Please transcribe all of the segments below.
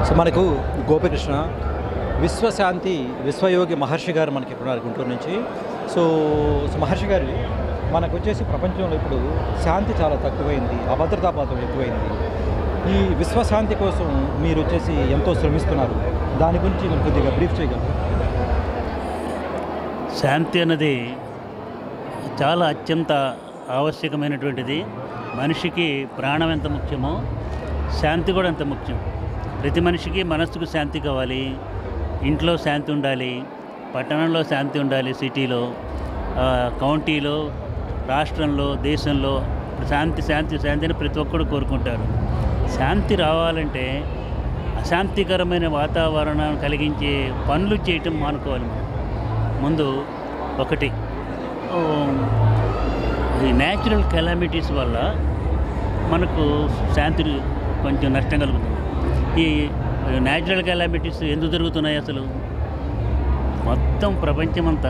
So మనకు గోపికృష్ణ విశ్వశాంతి విశ్వయోగి మహర్షి గారు మనకి ఇక్కడ ఉన్నారు గుంటూరు నుంచి సో సో మహర్షి గారు మనకు వచ్చేసి ప్రపంచంలో ఇప్పుడు శాంతి చాలా తక్కువైంది అభద్రతాపాతం ఎక్కువైంది ఈ విశ్వశాంతి కోసం మీరు వచ్చేసి ఎంతో శ్రమిస్తున్నారు దాని గురించి మీరు కొద్దిగా బ్రీఫ్ చేయగలరు శాంతి అన్నది చాలా అత్యంత ఆవశ్యకమైనటువంటిది మనిషికి ప్రాణం ఎంత ముఖ్యమో శాంతి కూడా అంత ముఖ్యం ప్రతి మనిషికి మనస్సుకు శాంతి కావాలి ఇంట్లో శాంతి ఉండాలి పట్టణంలో శాంతి ఉండాలి సిటీలో ఆ, కౌంటీలో రాష్ట్రంలో దేశంలో శాంతి శాంతి శాంతిని ప్రతి ఒక్కరు కోరుకుంటారు శాంతి రావాలంటే అశాంతికరమైన వాతావరణం కలిగించే పనులు చేయటం మానుకోవాలి మనం ముందు ఒకటి ఓ, ఈ న్యాచురల్ కెలామిటీస్ వల్ల మనకు శాంతి కొంచెం నష్టం కలుగుతుంది ఈ న్యాచురల్ కెలామిటీస్ ఎందుకు జరుగుతున్నాయి అసలు మొత్తం ప్రపంచమంతా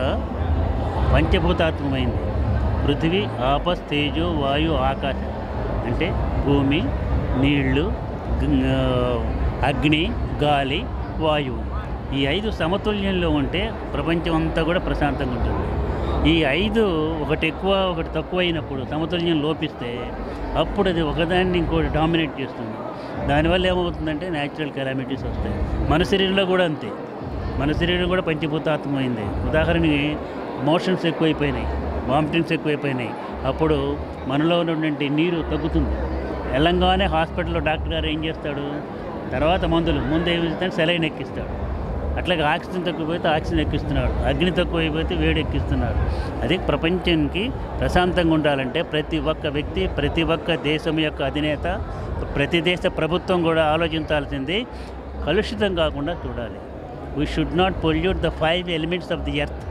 పంచభూతాత్మకమైంది పృథివీ ఆపస్ తేజో వాయు ఆకాశం అంటే భూమి నీళ్లు గ- అగ్ని గాలి వాయువు ఈ ఐదు సమతుల్యంలో ఉంటే ప్రపంచం అంతా కూడా ప్రశాంతంగా ఉంటుంది ఈ ఐదు ఒకటి ఎక్కువ ఒకటి తక్కువ అయినప్పుడు సమతుల్యం లోపిస్తే అప్పుడు అది ఒకదాన్ని ఇంకోటి డామినేట్ చేస్తుంది దానివల్ల ఏమవుతుందంటే న్యాచురల్ కెలామిటీస్ వస్తాయి మన శరీరంలో కూడా అంతే మన శరీరం కూడా పంచభూతాత్మకమైంది ఉదాహరణకి మోషన్స్ ఎక్కువైపోయినాయి వామిటింగ్స్ ఎక్కువైపోయినాయి అప్పుడు మనలో ఉన్నటువంటి నీరు తగ్గుతుంది వెళ్ళంగానే హాస్పిటల్లో డాక్టర్ గారు ఏం చేస్తాడు తర్వాత మందులు ముందు ఏం చేస్తాడు సెలైన్ ఎక్కిస్తాడు అట్లాగే ఆక్సిజన్ తక్కువైపోతే ఆక్సిజన్ ఎక్కిస్తున్నాడు అగ్ని తక్కువైపోతే వేడి ఎక్కిస్తున్నాడు అదే ప్రపంచానికి ప్రశాంతంగా ఉండాలంటే ప్రతి ఒక్క వ్యక్తి ప్రతి ఒక్క దేశం యొక్క అధినేత ప్రతి దేశ ప్రభుత్వం కూడా ఆలోచించాల్సింది కలుషితం కాకుండా చూడాలి we should not pollute the five elements of the earth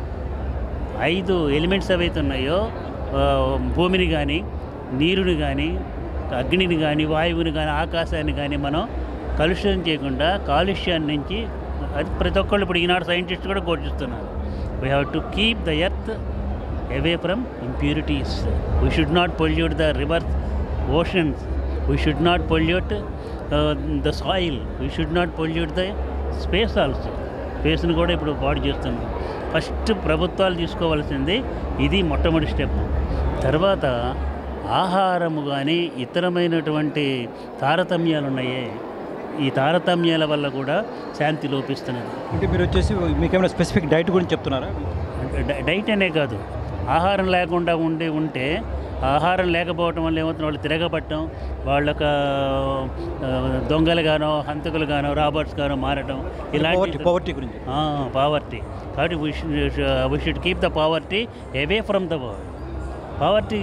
ఐదు ఎలిమెంట్స్ ఏవైతే ఉన్నాయో ఆ, భూమిని కానీ నీరుని కానీ అగ్నిని కానీ వాయువుని కానీ ఆకాశాన్ని కానీ మనం కలుషితం చేయకుండా కాలుష్యాన్ని నుంచి అది ప్రతి ఒక్కళ్ళు ఇప్పుడు ఈనాడు సైంటిస్ట్ కూడా ఘోషిస్తున్నారు we have to keep the earth away from impurities we should not pollute the rivers oceans we should not pollute the soil we should not pollute the space also స్పేస్ని కూడా ఇప్పుడు పాడు చేస్తున్నాం ఫస్ట్ ప్రభుత్వాలు తీసుకోవాల్సింది ఇది మొట్టమొదటి స్టెప్ తర్వాత ఆహారము కానీ ఇతరమైనటువంటి తారతమ్యాలు ఉన్నాయే ఈ తారతమ్యాల వల్ల కూడా శాంతి లోపిస్తున్నది అంటే మీరు వచ్చేసి మీకేమైనా స్పెసిఫిక్ డైట్ గురించి చెప్తున్నారా డై- డైట్ అనే కాదు ఆహారం లేకుండా ఉండి ఉంటే ఆహారం లేకపోవటం వల్ల ఏమవుతుంది వాళ్ళు తిరగబట్టడం వాళ్ళొక ఆ, దొంగలుగానో హంతకులుగానో రాబర్ట్స్ గానో మారటం పవర్టీ ఇలాంటి పవర్టీ గురించి పావర్టీ కాబట్టి we should keep the poverty away from the world poverty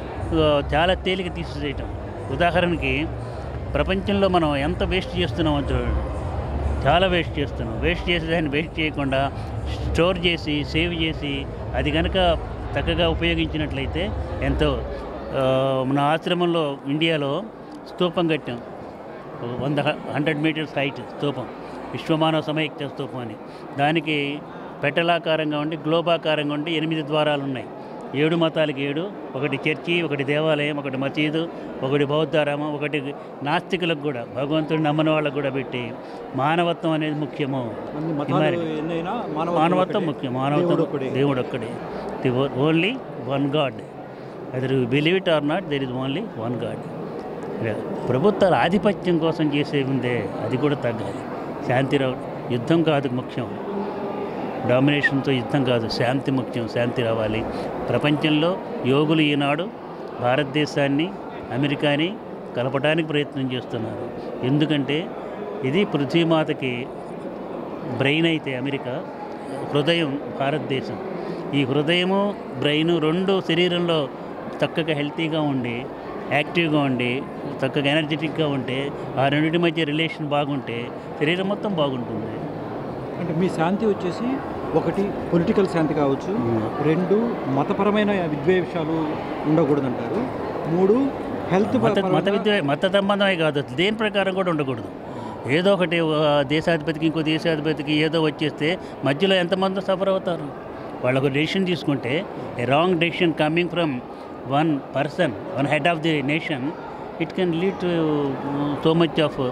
చాలా తేలిక తీసేయటం ఉదాహరణకి ప్రపంచంలో మనం ఎంత వేస్ట్ చేస్తున్నామో చూడండి చాలా వేస్ట్ చేస్తున్నాం వేస్ట్ చేసి దాన్ని వేస్ట్ చేయకుండా స్టోర్ చేసి సేవ్ చేసి అది కనుక చక్కగా ఉపయోగించినట్లయితే ఎంతో ఆ, మన ఆశ్రమంలో ఇండియాలో స్తూపం కట్టాం ఒక వంద హండ్రెడ్ మీటర్స్ హైట్ స్తూపం విశ్వమానవ సమైక్య స్తూపం అని దానికి పెట్టలాకారంగా ఉండి గ్లోబాకారంగా ఉండి ఎనిమిది ద్వారాలు ఉన్నాయి ఏడు మతాలకి ఏడు ఒకటి చర్చి ఒకటి దేవాలయం ఒకటి మసీదు ఒకటి బౌద్ధారామం ఒకటి నాస్తికులకు కూడా భగవంతుడు నమ్మని వాళ్ళకు కూడా పెట్టి మానవత్వం అనేది ముఖ్యము అన్ని మతాలు Humanity. ఎన్నైనా మానవత్వం ఒకటే. ముఖ్యం మానవత్వం దేవుడు ఒకడే. దేవుడు ఒక్కడే the only one God other believe it or not there is only one God ప్రభుత్వాల ఆధిపత్యం కోసం చేసేది ఉందే అది కూడా తగ్గాలి శాంతి రావ యుద్ధం కాదు ముఖ్యం డామినేషన్తో యుద్ధం కాదు శాంతి ముఖ్యం శాంతి రావాలి ప్రపంచంలో యోగులు ఈనాడు భారతదేశాన్ని అమెరికాని కలపడానికి ప్రయత్నం చేస్తున్నారు ఎందుకంటే ఇది పృథ్వీమాతకి బ్రెయిన్ అయితే అమెరికా హృదయం భారతదేశం ఈ హృదయము బ్రెయిన్ రెండు శరీరంలో చక్కగా హెల్తీగా ఉండి యాక్టివ్గా ఉండి చక్కగా ఎనర్జెటిక్గా ఉంటే ఆ రెండింటి మధ్య రిలేషన్ బాగుంటే శరీరం మొత్తం బాగుంటుంది అంటే మీ శాంతి వచ్చేసి ఒకటి పొలిటికల్ శాంతి కావచ్చు మ్మ్. రెండు మతపరమైన విద్వేషాలు ఉండకూడదంటారు మూడు హెల్త్ మత మత విద్య మత సంబంధమే కాదు అసలు దేని ప్రకారం కూడా ఉండకూడదు ఏదో ఒకటి ఆ, దేశాధిపతికి ఇంకో దేశాధిపతికి ఏదో వచ్చేస్తే మధ్యలో ఎంతమంది సఫర్ అవుతారు వాళ్ళు ఒక డెసిషన్ తీసుకుంటే a wrong decision coming from one person one head of the nation it can lead to so much of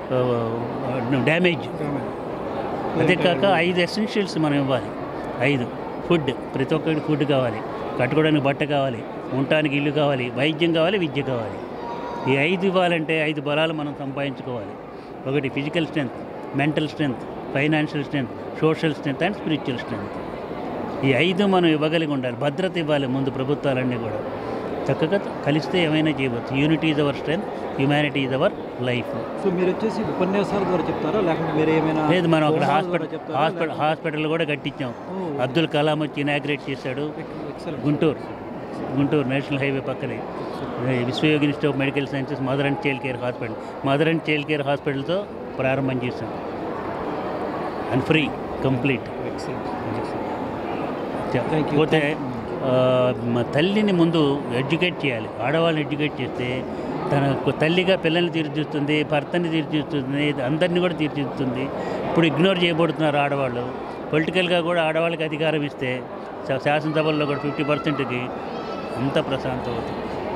damage అదే కాక ఐదు ఎసెన్షియల్స్ మనం ఇవ్వాలి ఐదు ఫుడ్ ప్రతి ఒక్కరికి ఫుడ్ కావాలి కట్టుకోవడానికి బట్ట కావాలి ఉండటానికి ఇల్లు కావాలి వైద్యం కావాలి విద్య కావాలి ఈ ఐదు ఇవ్వాలంటే ఐదు బలాలు మనం సంపాదించుకోవాలి ఒకటి physical strength mental strength financial strength social strength and spiritual strength ఈ ఐదు మనం ఇవ్వగలిగి ఉండాలి భద్రత ఇవ్వాలి ముందు ప్రభుత్వాలన్నీ కూడా చక్కగా కలిస్తే ఏమైనా చేయవచ్చు unity is our strength humanity is our life so మీరు వచ్చేసి ఉపన్యాసాల ద్వారా చెప్తారా లేకుంటే మీరు ఏమైనా లేదు మనం అక్కడ హోమాల హాస్పిటల్ ద్వారా చెప్తారా? హాస్పిటల్ హాస్పిటల్ కూడా కట్టించాం ఓ, అబ్దుల్ కలాం వచ్చి ఇనాగ్రేట్ చేశాడు excellent. Guntur Guntur national highway పక్కనే ఈ Vishwayogi institute of medical sciences mother and child care hospital mother and child care హాస్పిటల్తో ప్రారంభం చేశాం and free complete Excellent. Thank you. పోతే Thank you. ఆ, మ- తల్లిని ముందు ఎడ్యుకేట్ చేయాలి ఆడవాళ్ళని ఎడ్యుకేట్ చేస్తే తన కు- తల్లిగా పిల్లల్ని తీర్చిదిద్దుతుంది భర్తని తీర్చిదిద్దుతుంది అందరినీ కూడా తీర్చిదిద్దుతుంది ఇప్పుడు ఇగ్నోర్ చేయబడుతున్నారు ఆడవాళ్ళు పొలిటికల్గా కూడా ఆడవాళ్ళకి అధికారం ఇస్తే శా- శాసనసభల్లో కూడా ఫిఫ్టీ పర్సెంట్కి అంత ప్రశాంతం అవుతుంది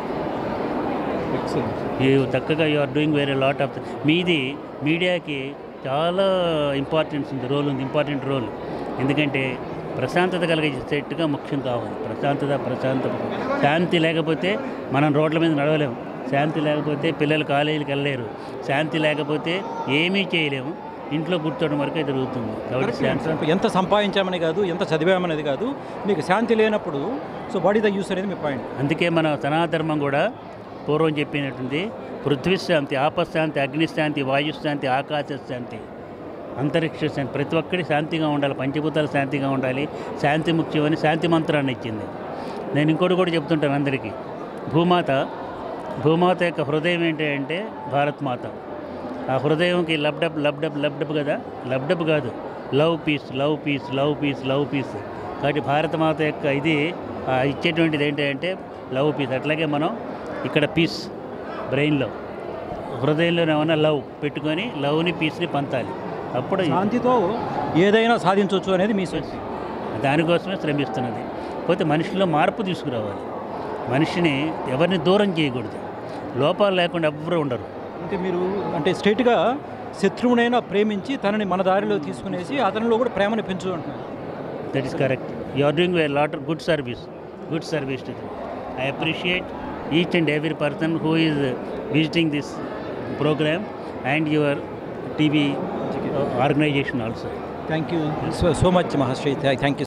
Excellent. ఈ చక్కగా you are doing very lot of మీది మీడియాకి చాలా ఇంపార్టెన్స్ ఉంది రోల్ ఉంది ఇంపార్టెంట్ రోల్ ఎందుకంటే ప్రశాంతత కలిగించేట్టుగా ముఖ్యం కావాలి ప్రశాంతత ప్రశాంతత శాంతి లేకపోతే మనం రోడ్ల మీద నడవలేము శాంతి లేకపోతే పిల్లలు కాలేజీకి వెళ్ళలేరు శాంతి లేకపోతే ఏమీ చేయలేము ఇంట్లో కూర్చోవడం వరకే జరుగుతుంది కాబట్టి శాంతి Correct. ఎంత సంపాదించామని కాదు ఎంత చదివామనేది కాదు మీకు శాంతి లేనప్పుడు so what is the use అనేది మీ పాయింట్ అందుకే మన సనాతర్మం కూడా పూర్వం చెప్పినట్టుంది పృథ్వీశాంతి ఆపశాంతి అగ్నిశాంతి వాయుశాంతి ఆకాశశాంతి అంతరిక్ష శాంతి ప్రతి ఒక్కరి శాంతిగా ఉండాలి పంచభూతాలు శాంతిగా ఉండాలి శాంతి ముఖ్యమని శాంతి మంత్రాన్ని ఇచ్చింది నేను ఇంకోటి కూడా చెప్తుంటాను అందరికీ భూమాత భూమాత యొక్క హృదయం ఏంటి అంటే భారత్ మాత ఆ హృదయంకి లబ్డబ్ లబ్డబ్ లబ్డబ్ కదా లబ్డబ్ కాదు love peace love peace love peace love peace కాబట్టి భారత మాత యొక్క ఇది ఆ ఇచ్చేటువంటిది ఏంటి అంటే లవ్ పీస్ అట్లాగే మనం ఇక్కడ పీస్ బ్రెయిన్లో హృదయంలో ఏమన్నా లవ్ పెట్టుకొని లవ్ని పీస్ని పంచాలి అప్పుడు శాంతితో ఏదైనా సాధించవచ్చు అనేది మీ సూచన దానికోసమే శ్రమిస్తున్నది పోతే మనిషిలో మార్పు తీసుకురావాలి మనిషిని ఎవరిని దూరం చేయకూడదు లోపాలు లేకుండా ఎవ్వరూ ఉండరు అంటే మీరు అంటే స్ట్రైట్గా శత్రువునైనా ప్రేమించి తనని మన దారిలో తీసుకునేసి అతనిలో కూడా ప్రేమను పెంచు అంటున్నారు that is correct you are doing a lot good service good service to I appreciate each and every person who is visiting this programme and your TV organisation also thank you so much Mahasri thank you